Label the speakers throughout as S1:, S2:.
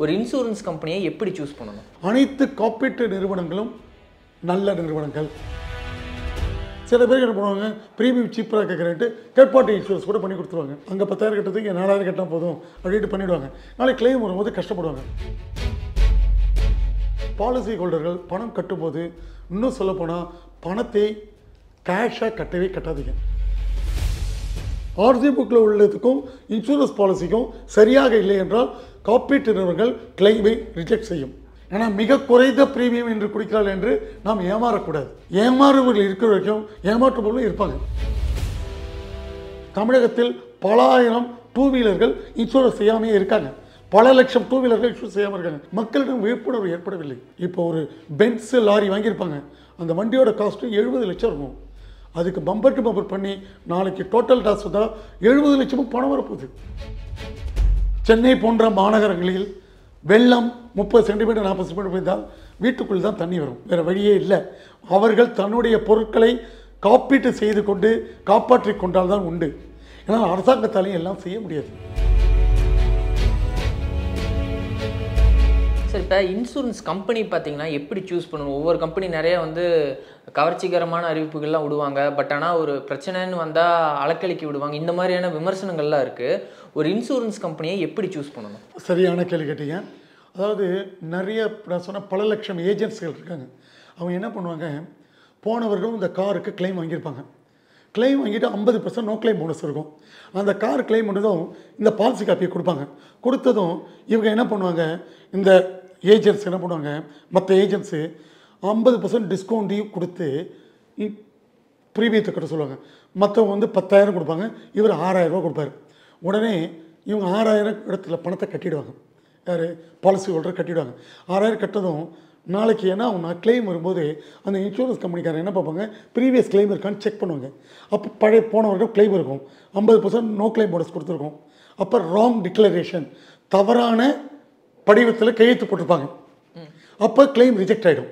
S1: ஒரு இன்சூரன்ஸ் கம்பெனியை எப்படி சூஸ் பண்ணணும்
S2: அனைத்து காப்பீட்டு நிறுவனங்களும் நல்ல நிறுவனங்கள் சில பேர் என்ன பண்ணுவாங்க ப்ரீமியம் சீப்பராக கேட்குறேன்ட்டு தேர்ட் பார்ட்டி இன்சூரன்ஸ் கூட பண்ணி கொடுத்துருவாங்க அங்கே பத்தாயிரம் கட்டுறதுக்கு இங்கே நாலாயிரம் கட்டினா போதும் அப்படின்ட்டு பண்ணிவிடுவாங்க நாளைக்கு கிளைம் வரும்போது கஷ்டப்படுவாங்க பாலிசி ஹோல்டர்கள் பணம் கட்டும்போது இன்னும் சொல்லப்போனால் பணத்தை கேஷாக கட்டவே கட்டாதீங்க ஆர்சி புக்கில் உள்ளதுக்கும் இன்சூரன்ஸ் பாலிசிக்கும் சரியாக இல்லை என்றால் காப்பீட்டு நிறுவனங்கள் கிளைமை ரிஜெக்ட் செய்யும் ஏன்னா மிக குறைந்த பிரீமியம் என்று குடிக்கிறாள் என்று நாம் ஏமாறக்கூடாது ஏமாறுவர்கள் இருக்கிற வரைக்கும் ஏமாற்றுபவர்களும் இருப்பாங்க தமிழகத்தில் பல ஆயிரம் டூ வீலர்கள் இன்சூரன்ஸ் செய்யாமையே இருக்காங்க பல லட்சம் டூ வீலர்கள் இன்சூரன்ஸ் செய்யாமல் இருக்காங்க மக்களிடம் விழிப்புணர்வு ஏற்படவில்லை இப்போ ஒரு பென்ஸ் லாரி வாங்கியிருப்பாங்க அந்த வண்டியோட காஸ்ட்டு எழுபது லட்சம் இருக்கும் அதுக்கு பம்பர் டு பம்பர் பண்ணி நாளைக்கு டோட்டல் டாஸ் வந்தால் எழுபது லட்சமும் பணம் வரப்போகுது சென்னை போன்ற மாநகரங்களில் வெள்ளம் முப்பது சென்டிமீட்டர் நாற்பது சென்டிமீட்டர் பெய்தால் வீட்டுக்குள் தான் தண்ணி வரும் வேறு வழியே இல்லை அவர்கள் தன்னுடைய பொருட்களை காப்பீட்டு செய்து கொண்டு காப்பாற்றிக் கொண்டால் தான் உண்டு ஏன்னா அரசாங்கத்தாலையும் எல்லாம் செய்ய முடியாது
S1: சார் இப்போ இன்சூரன்ஸ் கம்பெனி பார்த்தீங்கன்னா எப்படி சூஸ் பண்ணணும் ஒவ்வொரு கம்பெனி நிறைய வந்து கவர்ச்சிகரமான அறிவிப்புகள்லாம் விடுவாங்க பட் ஆனால் ஒரு பிரச்சனைன்னு வந்தால் அலக்களிக்கி விடுவாங்க இந்த மாதிரியான விமர்சனங்கள்லாம் இருக்குது ஒரு இன்சூரன்ஸ் கம்பெனியை எப்படி சூஸ் பண்ணணும்
S2: சரியான கேள்வி கேட்டீங்க அதாவது நிறைய நான் சொன்ன பல லட்சம் ஏஜென்ட்ஸ்கள் இருக்காங்க அவங்க என்ன பண்ணுவாங்க போன வருடம் இந்த காருக்கு கிளைம் வாங்கியிருப்பாங்க கிளைம் வாங்கிட்டு ஐம்பது பர்சன்ட் நோ கிளைம் போனஸ் இருக்கும் அந்த கார் கிளைம் பண்ணதும் இந்த பாலிசி காப்பியை கொடுப்பாங்க கொடுத்ததும் இவங்க என்ன பண்ணுவாங்க இந்த ஏஜென்ட்ஸ் என்ன பண்ணுவாங்க மற்ற ஏஜென்ட்ஸு ஐம்பது பர்சன்ட் டிஸ்கவுண்ட்டையும் கொடுத்து இ- ப்ரீமியத்தை கட்ட சொல்லுவாங்க மற்றவங்க வந்து பத்தாயிரம் கொடுப்பாங்க இவர் ஆறாயிரம் ரூபாய் கொடுப்பாரு உடனே இவங்க ஆறாயிரம் இடத்துல பணத்தை கட்டிடுவாங்க யார் பாலிசி ஹோல்டர் கட்டிடுவாங்க ஆறாயிரம் கட்டதும் நாளைக்கு என்ன ஆகும்னா கிளைம் வரும்போது அந்த இன்சூரன்ஸ் கம்பெனிக்காரன் என்ன பார்ப்பாங்க ப்ரீவியஸ் கிளைம் இருக்கான்னு செக் பண்ணுவாங்க அப்போ பழைய போன வருடம் கிளைம் இருக்கும் ஐம்பது பர்சன்ட் நோ கிளைம் போனஸ் கொடுத்துருக்கோம் அப்போ ராங் டிக்ளரேஷன் தவறான படிவத்தில் கையெழுத்து போட்டிருப்பாங்க அப்போ கிளைம் ரிஜெக்ட் ஆகிடும்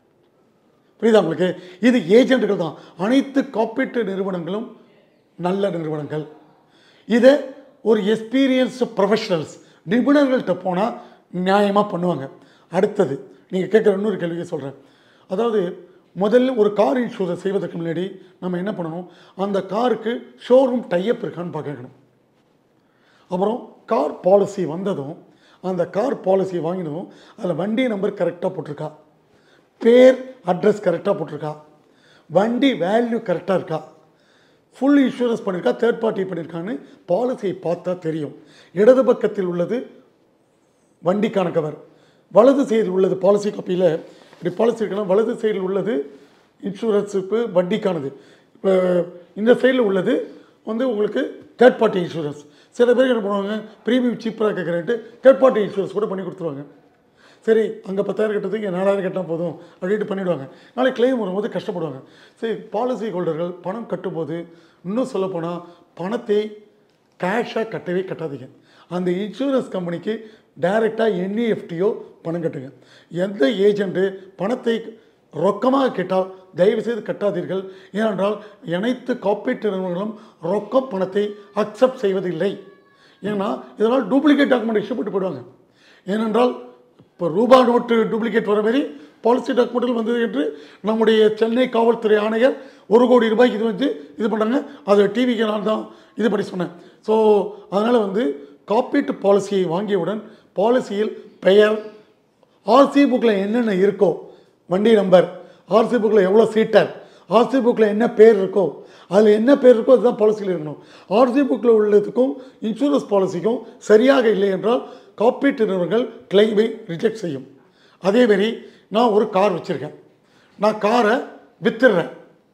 S2: புரியுதா உங்களுக்கு இது ஏஜென்ட்டுகள் தான் அனைத்து காப்பீட்டு நிறுவனங்களும் நல்ல நிறுவனங்கள் இதை ஒரு எக்ஸ்பீரியன்ஸ்டு ப்ரொஃபஷனல்ஸ் நிபுணர்கள்ட்ட போனால் நியாயமாக பண்ணுவாங்க அடுத்தது நீங்கள் கேட்குற இன்னொரு கேள்வியை சொல்கிறேன் அதாவது முதல்ல ஒரு கார் இன்சூரன்ஸ் செய்வதற்கு முன்னாடி நம்ம என்ன பண்ணணும் அந்த காருக்கு ஷோரூம் டைப் இருக்கான்னு பார்க்கணும் அப்புறம் கார் பாலிசி வந்ததும் அந்த கார் பாலிசி வாங்கினதும் அதில் வண்டி நம்பர் கரெக்டாக போட்டிருக்கா பேர் அட்ரஸ் கரெக்டாக போட்டிருக்கா வண்டி வேல்யூ கரெக்டாக இருக்கா ஃபுல் இன்சூரன்ஸ் பண்ணியிருக்கா தேர்ட் பார்ட்டி பண்ணியிருக்கான்னு பாலிசியை பார்த்தா தெரியும் இடது பக்கத்தில் உள்ளது வண்டிக்கான கவர் வலது சைடில் உள்ளது பாலிசி காப்பியில் இப்படி பாலிசி இருக்கலாம் வலது சைடில் உள்ளது இன்சூரன்ஸுக்கு வண்டிக்கானது இப்போ இந்த சைடில் உள்ளது வந்து உங்களுக்கு தேர்ட் பார்ட்டி இன்சூரன்ஸ் சில பேர் என்ன பண்ணுவாங்க ப்ரீமியம் சீப்பராக கேட்குறேன்ட்டு தேர்ட் பார்ட்டி இன்சூரன்ஸ் கூட பண்ணி கொடுத்துருவாங்க சரி அங்கே பத்தாயிரம் கட்டுறதுக்கு இங்கே நாலாயிரம் கட்டினா போதும் அப்படின்ட்டு பண்ணிவிடுவாங்க நாளைக்கு கிளைம் வரும்போது கஷ்டப்படுவாங்க சரி பாலிசி ஹோல்டர்கள் பணம் கட்டும்போது இன்னும் சொல்லப்போனால் பணத்தை கேஷாக கட்டவே கட்டாதீங்க அந்த இன்சூரன்ஸ் கம்பெனிக்கு டைரெக்டாக என்இஎஃப்டியோ பணம் கட்டுங்க எந்த ஏஜெண்ட்டு பணத்தை ரொக்கமாக கேட்டால் தயவு செய்து கட்டாதீர்கள் ஏனென்றால் அனைத்து காப்பீட்டு நிறுவனங்களும் ரொக்க பணத்தை அக்செப்ட் செய்வதில்லை ஏன்னா இதனால் டூப்ளிகேட் டாக்குமெண்ட் இஷ்யூ போட்டு போயிடுவாங்க ஏனென்றால் இப்போ ரூபா நோட்டு டூப்ளிகேட் வர மாதிரி பாலிசி டாக்குமெண்ட்டில் வந்தது என்று நம்முடைய சென்னை காவல்துறை ஆணையர் ஒரு கோடி ரூபாய்க்கு இது வந்து இது பண்ணாங்க அது டிவிக்கு நான் தான் இது பண்ணி சொன்னேன் ஸோ அதனால் வந்து காப்பீட்டு பாலிசியை வாங்கியவுடன் பாலிசியில் பெயர் ஆர்சி புக்கில் என்னென்ன இருக்கோ வண்டி நம்பர் ஆர்சி புக்கில் எவ்வளோ சீட்டர் ஆர்சி புக்கில் என்ன பேர் இருக்கோ அதில் என்ன பேர் இருக்கோ அதுதான் பாலிசியில் இருக்கணும் ஆர்சி புக்கில் உள்ளதுக்கும் இன்சூரன்ஸ் பாலிசிக்கும் சரியாக இல்லை என்றால் காப்பீட்டு நிறுவனங்கள் கிளைமை ரிஜெக்ட் செய்யும் அதேமாரி நான் ஒரு கார் வச்சுருக்கேன் நான் காரை வித்துடுறேன்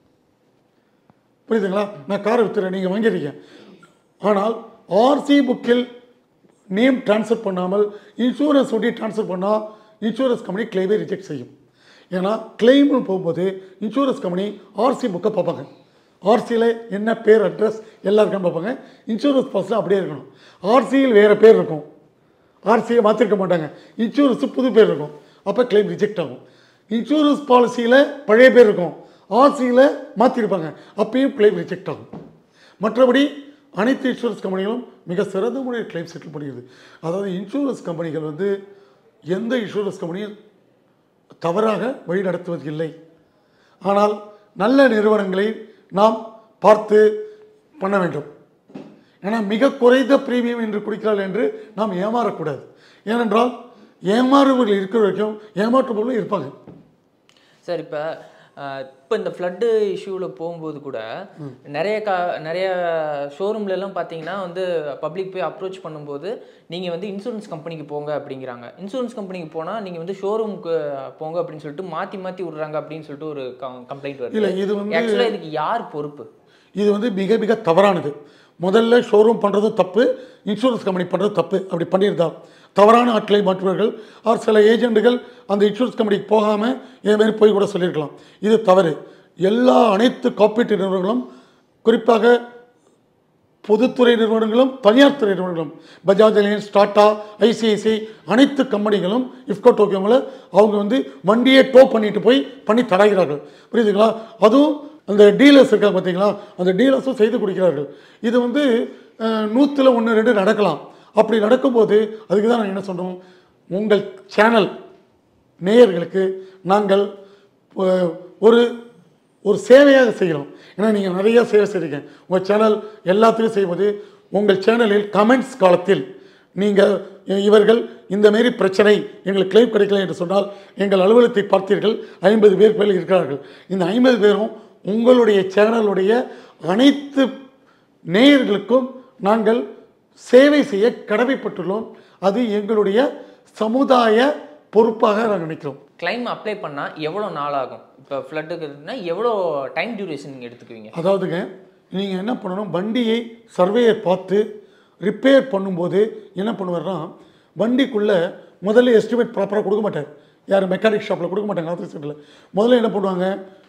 S2: புரியுதுங்களா நான் காரை வித்துறேன் நீங்கள் வாங்கிடுறீங்க ஆனால் ஆர்சி புக்கில் நேம் ட்ரான்ஸ்ஃபர் பண்ணாமல் இன்சூரன்ஸ் ஒட்டி ட்ரான்ஸ்ஃபர் பண்ணால் இன்சூரன்ஸ் கம்பெனி கிளைமை ரிஜெக்ட் செய்யும் ஏன்னா கிளைம்னு போகும்போது இன்சூரன்ஸ் கம்பெனி ஆர்சி புக்கை பார்ப்பாங்க ஆர்சியில் என்ன பேர் அட்ரஸ் எல்லாருக்கும் பார்ப்பாங்க இன்சூரன்ஸ் பாலிசியில் அப்படியே இருக்கணும் ஆர்சியில் வேறு பேர் இருக்கும் ஆர்சியை மாற்றிருக்க மாட்டாங்க இன்சூரன்ஸு புது பேர் இருக்கும் அப்போ கிளைம் ரிஜெக்ட் ஆகும் இன்சூரன்ஸ் பாலிசியில் பழைய பேர் இருக்கும் ஆர்சியில் மாற்றிருப்பாங்க அப்பயும் கிளைம் ரிஜெக்ட் ஆகும் மற்றபடி அனைத்து இன்சூரன்ஸ் கம்பெனிகளும் மிக சிறந்த முறையில் கிளைம் செட்டில் பண்ணுகிறது அதாவது இன்சூரன்ஸ் கம்பெனிகள் வந்து எந்த இன்சூரன்ஸ் கம்பெனியும் தவறாக வழிநடத்துவது இல்லை ஆனால் நல்ல நிறுவனங்களை நாம் பார்த்து பண்ண வேண்டும் ஏன்னா மிக குறைந்த பிரீமியம் என்று குடிக்கிறார்கள் என்று நாம் ஏமாறக்கூடாது ஏனென்றால் ஏமாறுவர்கள் இருக்கிற வரைக்கும் ஏமாற்றுபவர்களும் இருப்பாங்க
S1: சார் இப்போ இப்போ இந்த ஃப்ளட்டு இஷ்யூவில் போகும்போது கூட நிறைய கா நிறைய ஷோரூம்ல எல்லாம் பார்த்தீங்கன்னா வந்து பப்ளிக் போய் அப்ரோச் பண்ணும்போது நீங்கள் வந்து இன்சூரன்ஸ் கம்பெனிக்கு போங்க அப்படிங்கிறாங்க இன்சூரன்ஸ் கம்பெனிக்கு போனால் நீங்கள் வந்து ஷோரூமுக்கு போங்க அப்படின்னு சொல்லிட்டு மாற்றி மாற்றி விடுறாங்க அப்படின்னு சொல்லிட்டு ஒரு கம்ப்ளைண்ட்
S2: இல்லை
S1: வருது
S2: இது வந்து
S1: ஆக்சுவலாக இதுக்கு யார் பொறுப்பு
S2: இது வந்து மிக மிக தவறானது முதல்ல ஷோரூம் பண்ணுறதும் தப்பு இன்சூரன்ஸ் கம்பெனி பண்ணுறது தப்பு அப்படி பண்ணியிருந்தா தவறான ஆட்களை மாற்றுவார்கள் ஆர் சில ஏஜெண்டுகள் அந்த இன்சூரன்ஸ் கம்பெனிக்கு போகாமல் இதே மாதிரி போய் கூட சொல்லியிருக்கலாம் இது தவறு எல்லா அனைத்து காப்பீட்டு நிறுவனங்களும் குறிப்பாக பொதுத்துறை நிறுவனங்களும் தனியார் துறை நிறுவனங்களும் பஜாஜ் அலையன்ஸ் டாடா ஐசிஐசி அனைத்து கம்பெனிகளும் இஃப்கோ டோக்கியோவில் அவங்க வந்து வண்டியை டோ பண்ணிட்டு போய் பண்ணி தராகிறார்கள் புரியுதுங்களா அதுவும் அந்த டீலர்ஸ் இருக்காங்க பார்த்தீங்களா அந்த டீலர்ஸும் செய்து கொடுக்கிறார்கள் இது வந்து நூற்றில் ஒன்று ரெண்டு நடக்கலாம் அப்படி நடக்கும்போது அதுக்கு தான் நான் என்ன சொல்கிறோம் உங்கள் சேனல் நேயர்களுக்கு நாங்கள் அஹ், ஒரு ஒரு சேவையாக செய்கிறோம் ஏன்னா நீங்கள் நிறைய சேவை செய்கிறீங்க உங்கள் சேனல் எல்லாத்தையும் செய்வது உங்கள் சேனலில் கமெண்ட்ஸ் காலத்தில் நீங்கள் இவர்கள் இந்த மாரி பிரச்சனை எங்களுக்கு கிளைம் கிடைக்கல என்று சொன்னால் எங்கள் அலுவலகத்தை பார்த்தீர்கள் ஐம்பது பேர் மேல் இருக்கிறார்கள் இந்த ஐம்பது பேரும் உங்களுடைய சேனலுடைய அனைத்து நேயர்களுக்கும் நாங்கள் சேவை செய்ய கடமைப்பட்டுள்ளோம் அது எங்களுடைய சமுதாய பொறுப்பாக நாங்கள் நினைக்கிறோம்
S1: கிளைம் அப்ளை பண்ணால் எவ்வளோ நாள் ஆகும் இப்போ ஃப்ளட்டுக்குன்னா எவ்வளோ டைம் டியூரேஷன் நீங்கள் எடுத்துக்குவீங்க
S2: அதாவதுங்க நீங்கள் என்ன பண்ணணும் வண்டியை சர்வேயை பார்த்து ரிப்பேர் பண்ணும்போது என்ன பண்ணுவார்னா வண்டிக்குள்ளே முதல்ல எஸ்டிமேட் ப்ராப்பராக கொடுக்க மாட்டார் யார் மெக்கானிக் ஷாப்பில் கொடுக்க மாட்டாங்க ஆஃபீஸ் சென்டரில் முதல்ல என்ன பண்ணுவாங்க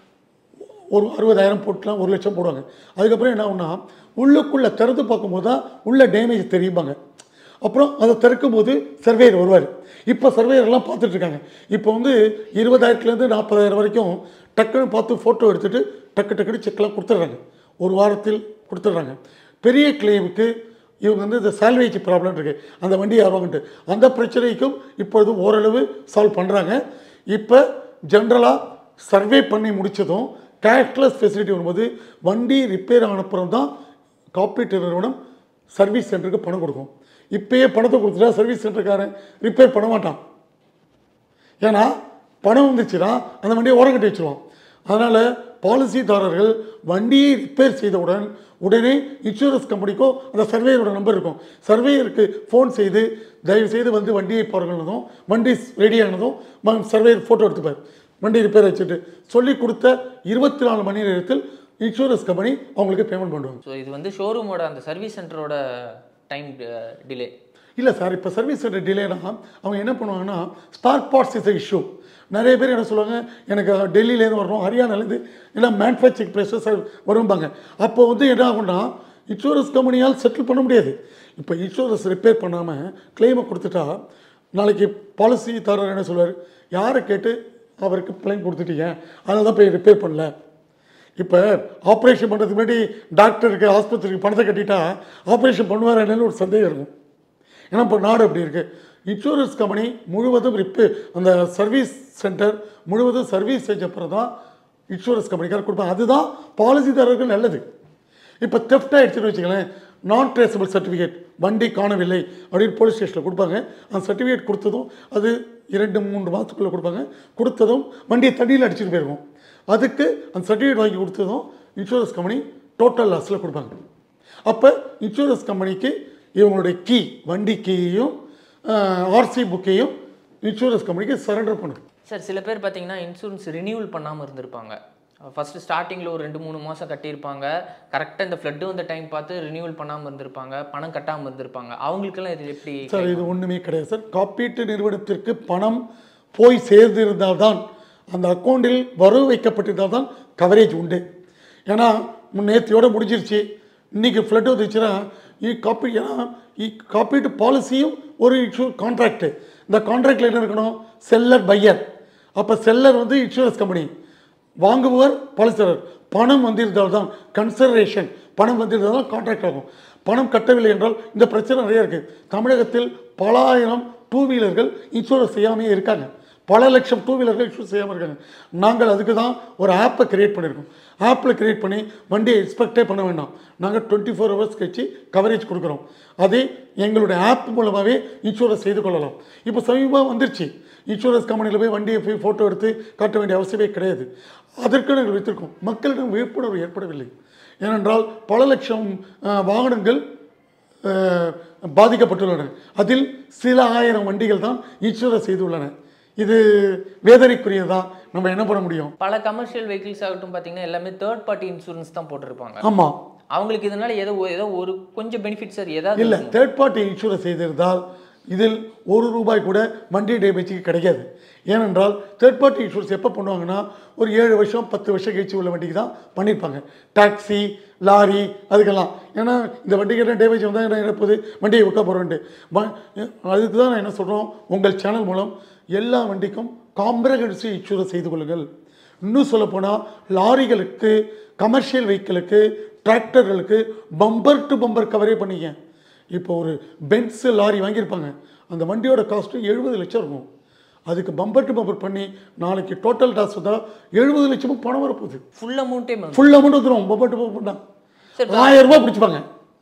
S2: ஒரு அறுபதாயிரம் போட்டுலாம் ஒரு லட்சம் போடுவாங்க அதுக்கப்புறம் என்ன ஆகும்னா உள்ளுக்குள்ளே திறந்து பார்க்கும்போது தான் உள்ள டேமேஜ் தெரியுமாங்க அப்புறம் அதை திறக்கும் போது சர்வேயர் வருவார் இப்போ சர்வேயர்லாம் பார்த்துட்டு இருக்காங்க இப்போ வந்து இருபதாயிரத்துலேருந்து நாற்பதாயிரம் வரைக்கும் டக்குன்னு பார்த்து ஃபோட்டோ எடுத்துகிட்டு டக்கு டக்குன்னு செக்லாம் கொடுத்துட்றாங்க ஒரு வாரத்தில் கொடுத்துட்றாங்க பெரிய கிளைமுக்கு இவங்க வந்து இந்த சால்வேஜ் ப்ராப்ளம் இருக்குது அந்த வண்டி யாருவாங்கன்ட்டு அந்த பிரச்சனைக்கும் இப்பொழுது ஓரளவு சால்வ் பண்ணுறாங்க இப்போ ஜென்ரலாக சர்வே பண்ணி முடித்ததும் கேஷ்லெஸ் ஃபெசிலிட்டி வரும்போது வண்டி ரிப்பேர் ஆனப்புறம் தான் காப்பீட்டு நிறுவனம் சர்வீஸ் சென்டருக்கு பணம் கொடுக்கும் இப்பயே பணத்தை கொடுத்துட்டா சர்வீஸ் சென்டருக்காரன் ரிப்பேர் பண்ண மாட்டான் ஏன்னா பணம் வந்துச்சுன்னா அந்த வண்டியை ஓரம் கட்டி வச்சுருவான் அதனால் பாலிசிதாரர்கள் வண்டியை ரிப்பேர் செய்தவுடன் உடனே இன்சூரன்ஸ் கம்பெனிக்கோ அந்த சர்வேயரோட நம்பர் இருக்கும் சர்வேயருக்கு ஃபோன் செய்து தயவு செய்து வந்து வண்டியை பாருங்கன்னதும் வண்டி ரெடி ஆனதும் சர்வேயர் ஃபோட்டோ எடுத்துப்பார் வண்டி ரிப்பேர் வச்சுட்டு சொல்லி கொடுத்த இருபத்தி நாலு மணி நேரத்தில் இன்சூரன்ஸ் கம்பெனி அவங்களுக்கு பேமெண்ட் பண்ணுவாங்க
S1: ஸோ இது வந்து ஷோரூமோட அந்த சர்வீஸ் சென்டரோட டைம் டிலே
S2: இல்லை சார் இப்போ சர்வீஸ் சென்டர் டிலேனா அவங்க என்ன பண்ணுவாங்கன்னா ஸ்பார்க் பார்ட்ஸ் இஸ் இஷ்யூ நிறைய பேர் என்ன சொல்லுவாங்க எனக்கு டெல்லியிலேருந்து வரணும் ஹரியானாலேருந்து இல்லை மேனுஃபேக்சரிங் பிளேஸஸ் வரும்பாங்க அப்போ வந்து என்ன ஆகும்னா இன்சூரன்ஸ் கம்பெனியால் செட்டில் பண்ண முடியாது இப்போ இன்சூரன்ஸ் ரிப்பேர் பண்ணாமல் கிளைமை கொடுத்துட்டா நாளைக்கு பாலிசி தரர் என்ன சொல்வார் யாரை கேட்டு அவருக்கு கிளைம் கொடுத்துட்டீங்க அதனால தான் போய் ரிப்பேர் பண்ணல இப்போ ஆப்ரேஷன் பண்ணுறதுக்கு முன்னாடி டாக்டருக்கு ஆஸ்பத்திரிக்கு பணத்தை கட்டிட்டா ஆப்ரேஷன் பண்ணுவார் என்னன்னு ஒரு சந்தேகம் இருக்கும் ஏன்னா இப்போ நாடு அப்படி இருக்குது இன்சூரன்ஸ் கம்பெனி முழுவதும் ரிப்பே அந்த சர்வீஸ் சென்டர் முழுவதும் சர்வீஸ் செஞ்ச அப்புறம் தான் இன்சூரன்ஸ் கம்பெனிக்காரர் கொடுப்பாங்க அதுதான் பாலிசிதாரருக்கு நல்லது இப்போ தெஃப்ட் ஆகிடுச்சுன்னு வச்சுங்களேன் நான் ட்ரேசபிள் சர்டிஃபிகேட் வண்டி காணவில்லை அப்படின்னு போலீஸ் ஸ்டேஷனில் கொடுப்பாங்க அந்த சர்டிஃபிகேட் கொடுத்ததும் அது இரண்டு மூன்று மாதத்துக்குள்ளே கொடுப்பாங்க கொடுத்ததும் வண்டியை தண்ணியில் அடிச்சுட்டு போயிருக்கும் அதுக்கு அந்த சர்டிஃபிகேட் வாங்கி கொடுத்ததும் இன்சூரன்ஸ் கம்பெனி டோட்டல் லாஸில் கொடுப்பாங்க அப்போ இன்சூரன்ஸ் கம்பெனிக்கு இவங்களுடைய கீ வண்டி கீயையும் ஆர்சி புக்கையும் இன்சூரன்ஸ் கம்பெனிக்கு சரண்டர் பண்ணும்
S1: சார் சில பேர் பார்த்தீங்கன்னா இன்சூரன்ஸ் ரினியூவல் பண்ணாமல் இருந்திருப்பாங்க ஃபஸ்ட்டு ஸ்டார்டிங்கில் ஒரு ரெண்டு மூணு மாதம் கட்டியிருப்பாங்க கரெக்டாக இந்த ஃப்ளட்டு வந்த டைம் பார்த்து ரினியூவல் பண்ணாமல் இருந்திருப்பாங்க பணம் கட்டாமல் இருந்திருப்பாங்க அவங்களுக்கெல்லாம் இது எப்படி
S2: சார் இது ஒன்றுமே கிடையாது சார் காப்பீட்டு நிறுவனத்திற்கு பணம் போய் சேர்ந்திருந்தால்தான் அந்த அக்கௌண்ட்டில் வரவு வைக்கப்பட்டிருந்தால் தான் கவரேஜ் உண்டு ஏன்னா நேத்தியோட முடிஞ்சிருச்சு இன்றைக்கி ஃப்ளட் வந்துச்சுன்னா இ காப்பீ ஏன்னா இ காப்பீட்டு பாலிசியும் ஒரு இன்சூர் கான்ட்ராக்டு இந்த கான்ட்ராக்டில் என்ன இருக்கணும் செல்லர் பையர் அப்போ செல்லர் வந்து இன்சூரன்ஸ் கம்பெனி வாங்குபவர் பாலிசிதாரர் பணம் வந்திருந்தால் தான் கன்சர்வேஷன் பணம் வந்திருந்தால் தான் கான்ட்ராக்ட் ஆகும் பணம் கட்டவில்லை என்றால் இந்த பிரச்சனை நிறைய இருக்குது தமிழகத்தில் பல ஆயிரம் டூ வீலர்கள் இன்சூரன்ஸ் செய்யாமையே இருக்காங்க பல லட்சம் டூ வீலர்கள் இன்சூரன்ஸ் செய்யாமல் இருக்காங்க நாங்கள் அதுக்கு தான் ஒரு ஆப்பை கிரியேட் பண்ணியிருக்கோம் ஆப்பில் கிரியேட் பண்ணி வண்டியை எக்ஸ்பெக்டே பண்ண வேண்டாம் நாங்கள் டுவெண்ட்டி ஃபோர் ஹவர்ஸ் கழிச்சு கவரேஜ் கொடுக்குறோம் அதே எங்களுடைய ஆப் மூலமாகவே இன்சூரன்ஸ் செய்து கொள்ளலாம் இப்போ சமீபமாக வந்துருச்சு இன்சூரன்ஸ் கம்பெனியில் போய் வண்டியை போய் ஃபோட்டோ எடுத்து காட்ட வேண்டிய அவசியமே கிடையாது அதற்கு நாங்கள் வைத்திருக்கோம் மக்களிடம் விழிப்புணர்வு ஏற்படவில்லை ஏனென்றால் பல லட்சம் அஹ், வாகனங்கள் அஹ், பாதிக்கப்பட்டுள்ளன அதில் சில ஆயிரம் வண்டிகள் தான் இன்சூரன்ஸ் செய்துள்ளன இது வேதனைக்குரியதா நம்ம என்ன பண்ண முடியும்
S1: பல கமர்ஷியல் வெஹிக்கிள்ஸ் ஆகட்டும் பார்த்தீங்கன்னா எல்லாமே தேர்ட் பார்ட்டி இன்சூரன்ஸ் தான் போட்டிருப்பாங்க
S2: ஆமாம்
S1: அவங்களுக்கு இதனால ஏதோ ஏதோ ஒரு கொஞ்சம் பெனிஃபிட் சார் ஏதாவது
S2: இல்லை தேர்ட் பார்ட்டி இன்சூரன்ஸ் செய்திருந்தால் இதில் ஒரு ரூபாய் கூட வண்டி டேமேஜுக்கு கிடைக்காது ஏனென்றால் தேர்ட் பார்ட்டி இன்சூரன்ஸ் எப்போ பண்ணுவாங்கன்னா ஒரு ஏழு வருஷம் பத்து வருஷம் கழிச்சு உள்ள வண்டிக்கு தான் பண்ணியிருப்பாங்க டாக்ஸி லாரி அதுக்கெல்லாம் ஏன்னா இந்த வண்டிக்கு என்ன டேமேஜ் வந்தால் என்ன இழப்பது வண்டியை விற்க போகிறோன்ட்டு அதுக்கு தான் நான் என்ன சொல்கிறோம் உங்கள் சேனல் மூலம் எல்லா வண்டிக்கும் காம்ப்ரஹென்சிவ் இன்சூரன்ஸ் செய்து கொள்ளுங்கள் இன்னும் சொல்லப்போனால் லாரிகளுக்கு கமர்ஷியல் வெஹிக்கிளுக்கு டிராக்டர்களுக்கு பம்பர் டு பம்பர் கவரே பண்ணிக்க இப்போ ஒரு பென்ஸ் லாரி வாங்கியிருப்பாங்க அந்த வண்டியோட காஸ்ட்டு எழுபது லட்சம் இருக்கும் அதுக்கு பம்பர் டு பம்பர் பண்ணி நாளைக்கு டோட்டல் டாஸ் வந்தால் எழுபது லட்சமும் பணம் வரப்போகுது
S1: ஃபுல் அமௌண்ட்டே வந்து
S2: ஃபுல் அமௌண்ட் வந்துடும் பம்பர் டு பம்பர் பண்ணால்
S1: சரி
S2: ஆயிரம் ரூபாய் பிடிச்சிப்பாங்க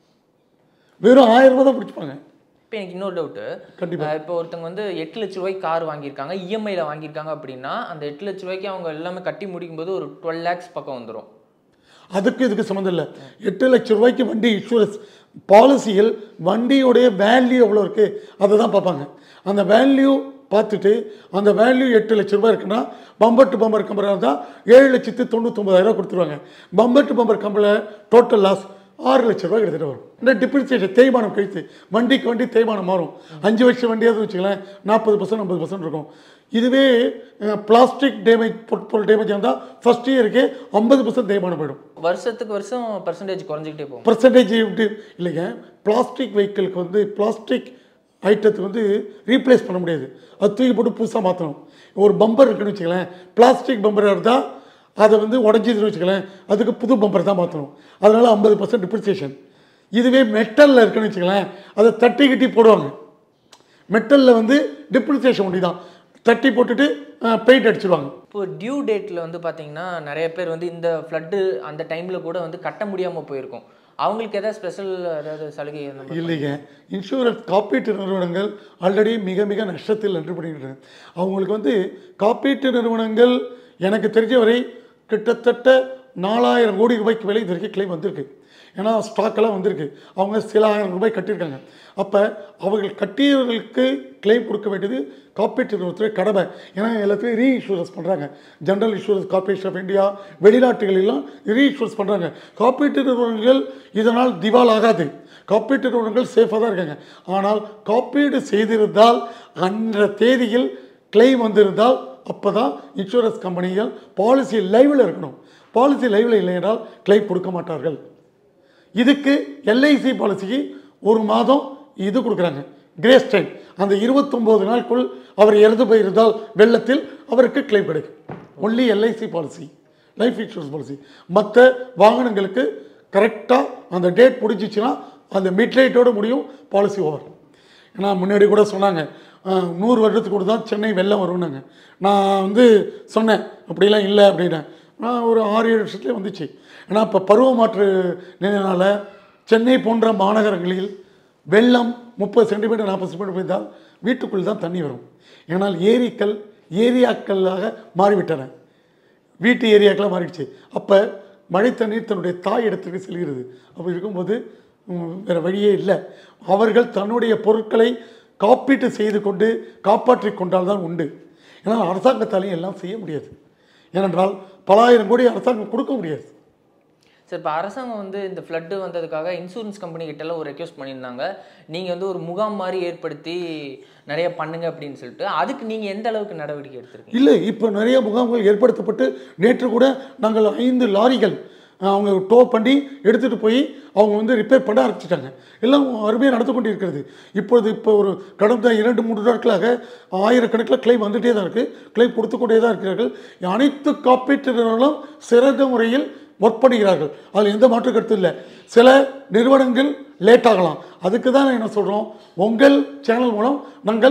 S2: வெறும் ஆயிரம் ரூபாய் தான் பிடிச்சிப்பாங்க
S1: இப்போ எனக்கு இன்னொரு டவுட்டு
S2: கண்டிப்பா.
S1: இப்போ ஒருத்தவங்க வந்து எட்டு லட்ச ரூபாய்க்கு கார் வாங்கியிருக்காங்க இஎம்ஐயில் வாங்கியிருக்காங்க அப்படின்னா அந்த எட்டு லட்ச ரூபாய்க்கு அவங்க எல்லாமே கட்டி முடிக்கும் போது ஒரு டுவெல் லேக்ஸ் பக்கம் வந்துடும்
S2: அதுக்கு இதுக்கு சம்மந்தம் இல்லை எட்டு லட்சம் ரூபாய்க்கு வண்டி இன்சூரன்ஸ் பாலிசியில் வண்டியோடைய வேல்யூ எவ்வளோ இருக்குது அதை தான் பார்ப்பாங்க அந்த வேல்யூ பார்த்துட்டு அந்த வேல்யூ எட்டு லட்ச ரூபாய் இருக்குன்னா பம்பர் டு பம்பர் கம்பெனி இருந்தால் ஏழு லட்சத்து தொண்ணூத்தொம்பதாயிரம் கொடுத்துருவாங்க பம்பர் டு பம்பர் கம்பெனியில் டோட்டல் லாஸ் ஆறு லட்ச ரூபாய் கிட்டத்தட்ட வரும் இந்த டிப்ரிசியேஷன் தேய்மானம் கழித்து வண்டிக்கு வண்டி தேய்மானம் மாறும் அஞ்சு வருஷம் வண்டியாவது வச்சுக்கலாம் நாற்பது பர்சன்ட் ஐம்பது பர்சன்ட் இருக்கும் இதுவே பிளாஸ்டிக் டேமேஜ் பொருள் டேமேஜ் இருந்தால் ஃபஸ்ட் இயருக்கு ஐம்பது பர்சன்ட் தேய்மானம் போயிடும்
S1: வருஷத்துக்கு வருஷம் பர்சன்டேஜ் குறைஞ்சிக்கிட்டே போகும்
S2: பர்சன்டேஜ் எப்படி இல்லைங்க பிளாஸ்டிக் வெஹிக்கிளுக்கு வந்து பிளாஸ்டிக் ஐட்டத்துக்கு வந்து ரீப்ளேஸ் பண்ண முடியாது அது தூக்கி போட்டு புதுசாக மாற்றணும் ஒரு பம்பர் இருக்குன்னு வச்சுக்கலேன் பிளாஸ்டிக் பம்பராக இருந்தால் அதை வந்து உடஞ்சிதுன்னு வச்சுக்கலேன் அதுக்கு புது பம்பர் தான் மாற்றணும் அதனால் ஐம்பது பர்சன்ட் டிப்ரிசியேஷன் இதுவே மெட்டலில் இருக்குன்னு வச்சுக்கலேன் அதை தட்டி கட்டி போடுவாங்க மெட்டலில் வந்து டிப்ரிசியேஷன் ஒண்டி தான் தட்டி போட்டுட்டு பெயிண்ட் அடிச்சிடுவாங்க
S1: இப்போ டியூ டேட்டில் வந்து பார்த்தீங்கன்னா நிறைய பேர் வந்து இந்த ஃப்ளட்டு அந்த டைமில் கூட வந்து கட்ட முடியாமல் போயிருக்கும் அவங்களுக்கு ஏதாவது ஸ்பெஷல் ஏதாவது சலுகை அந்த மாதிரி
S2: இல்லைங்க இன்சூரன்ஸ் காப்பீட்டு நிறுவனங்கள் ஆல்ரெடி மிக மிக நஷ்டத்தில் நின்று பண்ணிக்கிட்டு அவங்களுக்கு வந்து காப்பீட்டு நிறுவனங்கள் எனக்கு தெரிஞ்ச வரை கிட்டத்தட்ட நாலாயிரம் கோடி ரூபாய்க்கு மேலே இது வரைக்கும் கிளைம் வந்திருக்கு ஏன்னா ஸ்டாக்கெல்லாம் வந்திருக்கு அவங்க சில ஆயிரம் ரூபாய் கட்டியிருக்காங்க அப்போ அவர்கள் கட்டியவர்களுக்கு கிளைம் கொடுக்க வேண்டியது காப்பீட்டு நிறுவனத்துடைய கடமை ஏன்னா எல்லாத்தையும் ரீ இன்சூரன்ஸ் பண்ணுறாங்க general insurance corporation of India வெளிநாட்டுகளெல்லாம் ரீ இன்சூரன்ஸ் பண்ணுறாங்க காப்பீட்டு நிறுவனங்கள் இதனால் திவால் ஆகாது காப்பீட்டு நிறுவனங்கள் சேஃபாக தான் இருக்காங்க ஆனால் காப்பீடு செய்திருந்தால் அன்ற தேதியில் கிளைம் வந்திருந்தால் அப்போ தான் இன்சூரன்ஸ் கம்பெனிகள் பாலிசி லைவில் இருக்கணும் பாலிசி லைவில் இல்லை என்றால் கிளைம் கொடுக்க மாட்டார்கள் இதுக்கு எல்ஐசி பாலிசிக்கு ஒரு மாதம் இது கொடுக்குறாங்க கிரேஸ் டைம் அந்த இருபத்தொம்போது நாளுக்குள் அவர் இறந்து போயிருந்தால் வெள்ளத்தில் அவருக்கு கிளைம் கிடைக்கும் only LIC policy life insurance policy மற்ற வாகனங்களுக்கு கரெக்டாக அந்த டேட் முடிஞ்சிச்சுன்னா அந்த மிட்லைட்டோடு முடியும் பாலிசி ஓவர் ஏன்னா முன்னாடி கூட சொன்னாங்க அஹ், நூறு வருடத்துக்கு கூட தான் சென்னை வெள்ளம் வரும்னாங்க நான் வந்து சொன்னேன் அப்படிலாம் இல்லை அப்படின்னேன் நான் ஒரு ஆறு ஏழு வருஷத்துலேயே வந்துச்சு ஏன்னா இப்போ பருவ மாற்று நிலையினால சென்னை போன்ற மாநகரங்களில் வெள்ளம் முப்பது சென்டிமீட்டர் நாற்பது சென்டிமீட்டர் பெய்தால் வீட்டுக்குள் தான் தண்ணி வரும் ஏனால் ஏரிக்கள் ஏரியாக்களாக மாறிவிட்டன வீட்டு ஏரியாக்கெல்லாம் மாறிடுச்சு அப்போ மழை தண்ணீர் தன்னுடைய தாய் இடத்துக்கு செல்கிறது அப்படி இருக்கும்போது ம், வேற வழியே இல்லை அவர்கள் தன்னுடைய பொருட்களை காப்பீட்டு செய்து கொண்டு காப்பாற்றி கொண்டால் தான் உண்டு ஏன்னா அரசாங்கத்தாலையும் எல்லாம் செய்ய முடியாது ஏனென்றால் பலாயிரம் கோடி அரசாங்கம் கொடுக்க முடியாது
S1: சார் இப்போ அரசாங்கம் வந்து இந்த ஃப்ளட்டு வந்ததுக்காக இன்சூரன்ஸ் கம்பெனி கிட்டலாம் ஒரு ரெக்வஸ்ட் பண்ணியிருந்தாங்க நீங்கள் வந்து ஒரு முகாம் மாதிரி ஏற்படுத்தி நிறைய பண்ணுங்க அப்படின்னு சொல்லிட்டு அதுக்கு நீங்கள் எந்த அளவுக்கு நடவடிக்கை எடுத்திருக்கீங்க
S2: இல்லை இப்போ நிறைய முகாம்கள் ஏற்படுத்தப்பட்டு நேற்று கூட நாங்கள் ஐந்து லாரிகள் அஹ், அவங்க டோ பண்ணி எடுத்துகிட்டு போய் அவங்க வந்து ரிப்பேர் பண்ண ஆரம்பிச்சிட்டாங்க எல்லாம் அருமையாக நடந்து கொண்டு இருக்கிறது இப்பொழுது இப்போ ஒரு கடந்த இரண்டு மூன்று நாட்களாக ஆயிரக்கணக்கில் கிளைம் வந்துகிட்டே தான் இருக்குது கிளைம் கொடுத்து கொண்டே தான் இருக்கிறார்கள் அனைத்து காப்பீட்டு நிறுவனம் சிறந்த முறையில் ஒர்க் பண்ணுகிறார்கள் அதில் எந்த மாற்று கருத்து இல்லை சில நிறுவனங்கள் லேட் ஆகலாம் அதுக்கு தான் என்ன சொல்கிறோம் உங்கள் சேனல் மூலம் நாங்கள்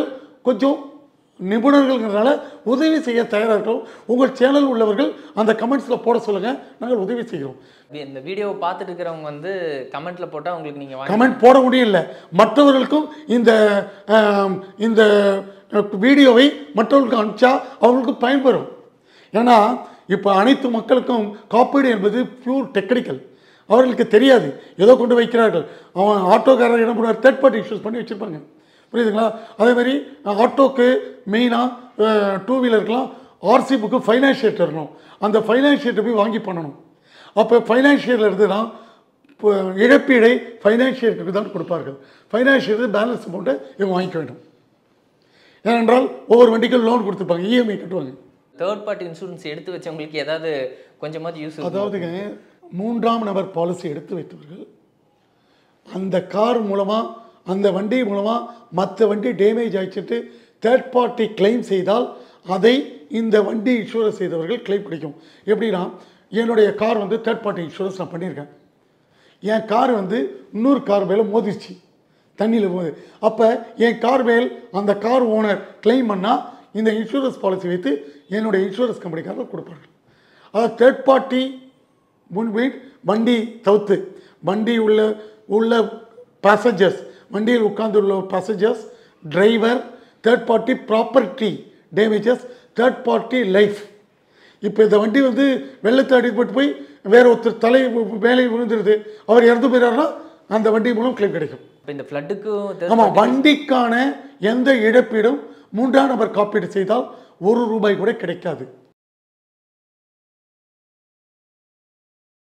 S2: கொஞ்சம் நிபுணர்கள்ங்கிறனால உதவி செய்ய தயாராக இருக்கிறோம் உங்கள் சேனல் உள்ளவர்கள் அந்த கமெண்ட்ஸில் போட சொல்லுங்கள் நாங்கள் உதவி செய்கிறோம்
S1: இந்த வீடியோவை பார்த்துட்டு இருக்கிறவங்க வந்து கமெண்ட்ல போட்டால் உங்களுக்கு நீங்கள் வாங்கி
S2: கமெண்ட் போட முடியல மற்றவர்களுக்கும் இந்த ஆம், இந்த வீடியோவை மற்றவர்களுக்கு அனுப்பிச்சா அவங்களுக்கு பயன்பெறும் ஏன்னா இப்போ அனைத்து மக்களுக்கும் காப்பீடு என்பது பியூர் டெக்னிக்கல் அவர்களுக்கு தெரியாது ஏதோ கொண்டு வைக்கிறார்கள் அவன் ஆட்டோக்காரர் என்ன பண்ணுவார் தேர்ட் பார்ட்டி இஷ்யூஸ் பண்ணி வச்சுருப்பாங்க புரியுதுங்களா அதே மாதிரி ஆட்டோக்கு மெயினாக டூ வீலருக்கெலாம் ஆர்சி புக்கு ஃபைனான்ஷியேட் இருக்கணும் அந்த ஃபைனான்ஷியேட்டை போய் வாங்கி பண்ணணும் அப்போ ஃபைனான்ஷியரில் இருந்து தான் இப்போ இழப்பீடை ஃபைனான்ஷியருக்கு தான் கொடுப்பார்கள் ஃபைனான்ஷியர் பேலன்ஸ் அமௌண்ட்டை இவங்க வாங்கிக்க வேண்டும் ஏனென்றால் ஒவ்வொரு வண்டிக்கும் லோன் கொடுத்துருப்பாங்க இஎம்ஐ கட்டுவாங்க
S1: தேர்ட் பார்ட்டி இன்சூரன்ஸ் எடுத்து வச்சவங்களுக்கு ஏதாவது கொஞ்சமாவது யூஸ்
S2: அதாவதுங்க மூன்றாம் நபர் பாலிசி எடுத்து வைத்தவர்கள் அந்த கார் மூலமாக அந்த வண்டி மூலமாக மற்ற வண்டி டேமேஜ் ஆயிடுச்சுட்டு தேர்ட் பார்ட்டி கிளைம் செய்தால் அதை இந்த வண்டி இன்சூரன்ஸ் செய்தவர்கள் கிளைம் கிடைக்கும் எப்படின்னா என்னுடைய கார் வந்து தேர்ட் பார்ட்டி இன்சூரன்ஸ் நான் பண்ணியிருக்கேன் என் கார் வந்து இன்னொரு கார் மேலே மோதிருச்சு தண்ணியில் போகுது அப்போ என் கார் மேல் அந்த கார் ஓனர் கிளைம் பண்ணால் இந்த இன்சூரன்ஸ் பாலிசி வைத்து என்னுடைய இன்சூரன்ஸ் கம்பெனிக்காரர்கள் கொடுப்பார்கள் அதாவது தேர்ட் பார்ட்டி முன்வீட் வண்டி தவிர்த்து வண்டி உள்ள உள்ள பேசஞ்சர்ஸ் வண்டியில் உட்கார்ந்துள்ள passengers driver third party property damages third party life இப்போ இந்த வண்டி வந்து வெள்ளத்தை அடிபட்டு போய் வேற ஒருத்தர் தலை மேலே விழுந்துருது அவர் இறந்து போயிடாருன்னா அந்த வண்டி மூலம் கிளைம் கிடைக்கும்
S1: இப்போ இந்த ஃப்ளட்டுக்கும்
S2: ஆமாம் வண்டிக்கான எந்த இழப்பீடும் மூன்றாம் நபர் காப்பீடு செய்தால் ஒரு ரூபாய் கூட கிடைக்காது